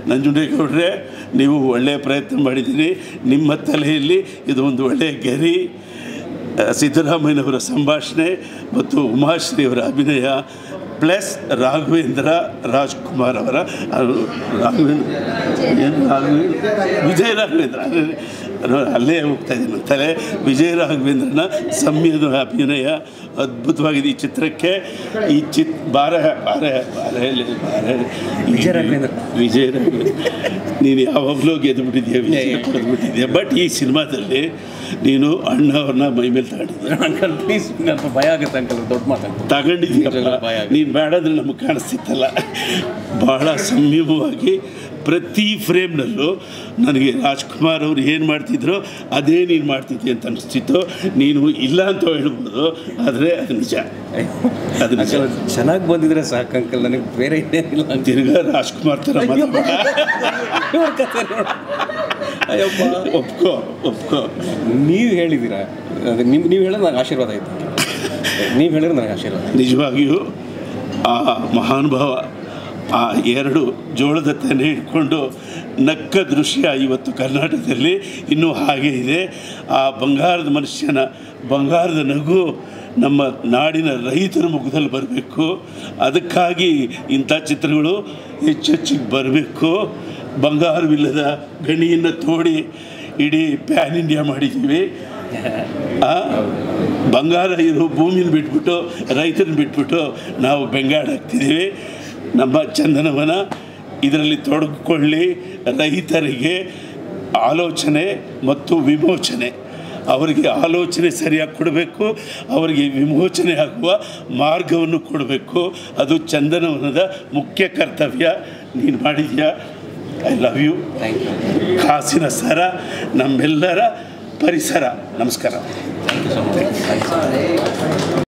ನಂಜುಂಡೇಗೌಡರೆ ನೀವು ಒಳ್ಳೆಯ ಪ್ರಯತ್ನ ಮಾಡಿದ್ದೀರಿ ನಿಮ್ಮ ತಲೆಯಲ್ಲಿ ಇದು ಒಂದು ಒಳ್ಳೆಯ ಗರಿ ಆ, ಸಿದ್ದರಾಮಯ್ಯನವರ ಸಂಭಾಷಣೆ ಮತ್ತು ಉಮಾಶ್ರೀಯವರ ಅಭಿನಯ ಪ್ಲಸ್ ರಾಘವೇಂದ್ರ ರಾಜ್ಕುಮಾರ್ ಅವರ ಅದು ರಾಘವೇಂದ್ರ ಏನು ರಾಘವೇಂದ್ರ ವಿಜಯ ರಾಘವೇಂದ್ರ ಅದು ಅಲ್ಲೇ ಹೋಗ್ತಾ ಇದ್ದೀನಿ ತಲೆ ವಿಜಯ ರಾಘವೇಂದ್ರನ ಸಂಯದ ಅಭಿನಯ ಅದ್ಭುತವಾಗಿದೆ ಈ ಚಿತ್ರಕ್ಕೆ ಈ ಚಿತ್ ಬಾರ ಬಾರ ಬಾರ ಎಲ್ಲಿ? ಬಾರ ಎಲ್ಲಿ? ವಿಜಯ ರಾಘವೇಂದ್ರ. ವಿಜಯ ರಾಘವೇಂದ್ರ ನೀನು ಯಾವಾಗಲೂ ಗೆದ್ದು ಬಿಟ್ಟಿದ್ಯಾ ವಿಜಯ ಪಡೆದು ಬಿಟ್ಟಿದ್ಯಾ ಬಟ್ ಈ ಸಿನಿಮಾದಲ್ಲಿ ನೀನು ಅಣ್ಣ ಅವ್ರನ್ನ ಮೈ ಮೇಲೆ ತಗೊಂಡಿದ್ಯಾ ಅಂಕಲ್ ಪ್ಲೀಸ್ ಸ್ವಲ್ಪ ಭಯ ಆಗುತ್ತೆ ಅಂಕಲ್ ದೊಡ್ಡ ಮಾತಾಡ್ತೀನಿ ತಗೊಂಡಿದ್ದೀಯಪ್ಪ ಭಯ ಆಗುತ್ತೆ. ನೀನು ಬೇಡಂದ್ರೆ ನಮಗೆ ಕಾಣಿಸ್ತಿತ್ತಲ್ಲ ಬಹಳ ಸಂಯಮವಾಗಿ ಪ್ರತಿ ಫ್ರೇಮ್ನಲ್ಲೂ ನನಗೆ ರಾಜ್ಕುಮಾರ್ ಅವರು ಏನು ಮಾಡ್ತಿದ್ರು ಅದೇ ನೀನು ಮಾಡ್ತಿದ್ದೆ ಅಂತ ಅನಿಸ್ತಿತ್ತು ನೀನು ಇಲ್ಲ ಅಂತ ಹೇಳ್ಬೋದು ಆದರೆ ಅದು ನಿಜ ಅದು ನಿಜ ಅಂಕಲ್ ಚೆನ್ನಾಗಿ ಬಂದಿದ್ರೆ ಸಾಕು ಅಂಕಲ್ ನನಗೆ ಬೇರೆ ಇನ್ನೇನಿಲ್ಲ ಅಂತ ತಿರ್ಗಾ ರಾಜ್ಕುಮಾರ್ ಥರ ಮಾತಾಡ ಇವ್ರ ಕಥೆ ನೋಡು. ಅಯ್ಯಪ್ಪ ಒಪ್ಕೋ ಒಪ್ಕೋ ನೀವು ಹೇಳಿದ್ದೀರಾ ಅದು ನಿಮ್ಮ ನೀವು ಹೇಳೋದು ನನಗೆ ಆಶೀರ್ವಾದ ಆಯಿತು ನೀವು ಹೇಳಿದ್ರೆ ನನಗೆ ಆಶೀರ್ವಾದ ನಿಜವಾಗಿಯೂ ಆ ಮಹಾನುಭಾವ ಆ ಎರಡು ಜೋಳದ ತೆನೆ ಇಟ್ಕೊಂಡು ನಕ್ಕ ದೃಶ್ಯ ಇವತ್ತು ಕರ್ನಾಟಕದಲ್ಲಿ ಇನ್ನೂ ಹಾಗೆ ಇದೆ ಆ ಬಂಗಾರದ ಮನುಷ್ಯನ ಬಂಗಾರದ ನಗು ನಮ್ಮ ನಾಡಿನ ರೈತರ ಮುಖದಲ್ಲಿ ಬರಬೇಕು ಅದಕ್ಕಾಗಿ ಇಂಥ ಚಿತ್ರಗಳು ಹೆಚ್ಚೆಚ್ಚಿಗೆ ಬರಬೇಕು ಬಂಗಾರವಿಲ್ಲದ ಗಣಿಯನ್ನು ತೋಡಿ ಇಡೀ ಪ್ಯಾನ್ ಇಂಡಿಯಾ ಮಾಡಿದ್ದೀವಿ ಆ, ಬಂಗಾರ ಇರೋ ಭೂಮಿನ ಬಿಟ್ಬಿಟ್ಟು ರೈತರನ್ನ ಬಿಟ್ಬಿಟ್ಟು ನಾವು ಬೆಂಗಾಡಾಗ್ತಿದ್ದೀವಿ ನಮ್ಮ ಚಂದನವನ ಇದರಲ್ಲಿ ತೊಡಗಿಕೊಳ್ಳಿ ರೈತರಿಗೆ ಆಲೋಚನೆ ಮತ್ತು ವಿಮೋಚನೆ ಅವರಿಗೆ ಆಲೋಚನೆ ಸರಿಯಾಗಿ ಕೊಡಬೇಕು ಅವರಿಗೆ ವಿಮೋಚನೆ ಆಗುವ ಮಾರ್ಗವನ್ನು ಕೊಡಬೇಕು ಅದು ಚಂದನವನದ ಮುಖ್ಯ ಕರ್ತವ್ಯ ನೀನು ಮಾಡಿದ್ಯಾ I love you thank you ಕಾಸಿನ ಸರ ನಮ್ಮೆಲ್ಲರ ಪರಿಸರ ನಮಸ್ಕಾರ thank you so much thank you